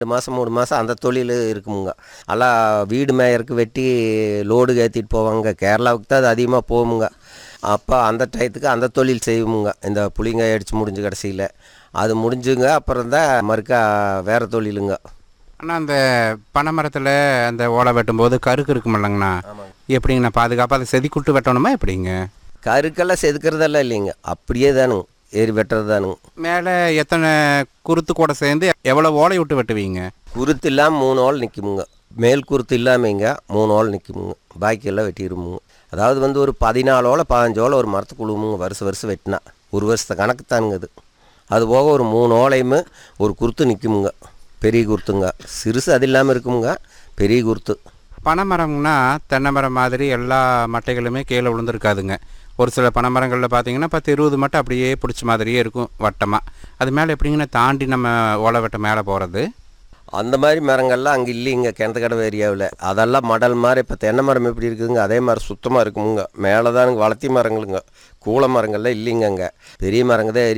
ரெண்டு மாதம் மூணு மாதம் அந்த தொழில் இருக்குமுங்க எல்லாம் வீடு மேயருக்கு வெட்டி லோடு ஏற்றிட்டு போவாங்க கேரளாவுக்கு தான் அது அதிகமாக போகுமுங்க அப்போ அந்த டயத்துக்கு அந்த தொழில் செய்வோமுங்க இந்த புளிங்காய் அடித்து முடிஞ்சு கடைசியில் அது முடிஞ்சுங்க அப்புறம் தான் மறுக்கா வேறு தொழிலுங்க ஆனால் அந்த பனை மரத்தில் அந்த ஓலை வெட்டும்போது கருக்கு இருக்குமில்லங்கண்ணா எப்படிங்கண்ணா பாதுகாப்பாக அதை செதுக்கிட்டு வெட்டணுமா எப்படிங்க கருக்கெல்லாம் செதுக்கிறதெல்லாம் இல்லைங்க அப்படியே தானுங்க ஏறி வெட்டுறது தானுங்க மேலே எத்தனை குருத்து கூட சேர்ந்து எவ்வளோ ஓலை விட்டு வெட்டுவீங்க குருத்து இல்லாமல் மூணு ஓல் நிற்குமுங்க மேல் குருத்து இல்லாமங்க மூணு ஓல் நிற்குமுங்க பாக்கியெல்லாம் வெட்டிடுமுங்க அதாவது வந்து ஒரு பதினாலு ஓலை பதினஞ்சு ஓலை ஒரு மரத்துக்கு உழுவுமுங்க வருஷம் வருஷம் வெட்டினா ஒரு வருஷத்தை கணக்கு தானுங்க அது அது போக ஒரு மூணு ஓலையுமே ஒரு குருத்து நிற்குமுங்க பெரிய குருத்துங்க சிறுசு அது இல்லாமல் இருக்குமுங்க பெரிய குருத்து பனை மரம்னா தென்னை மரம் மாதிரி எல்லா மட்டைகளுமே கீழே விழுந்திருக்காதுங்க ஒரு சில பனை மரங்களில் பார்த்தீங்கன்னா பத்து இருபது மட்டை அப்படியே பிடிச்ச மாதிரியே இருக்கும் வட்டமாக அது மேலே எப்படிங்கன்னா தாண்டி நம்ம ஓலை வெட்ட மேலே போகிறது அந்த மாதிரி மரங்கள்லாம் அங்கே இல்லைங்க கிணத்துக்கடவு ஏரியாவில் அதெல்லாம் மடல் மாதிரி இப்போ தென்னை மரம் எப்படி இருக்குதுங்க அதே மாதிரி சுத்தமாக இருக்குமுங்க மேலே தானுங்க வளர்த்தி மரங்களுங்க கூள மரங்கள்லாம் இல்லைங்க அங்கே பெரிய மரங்க தான் ஏறி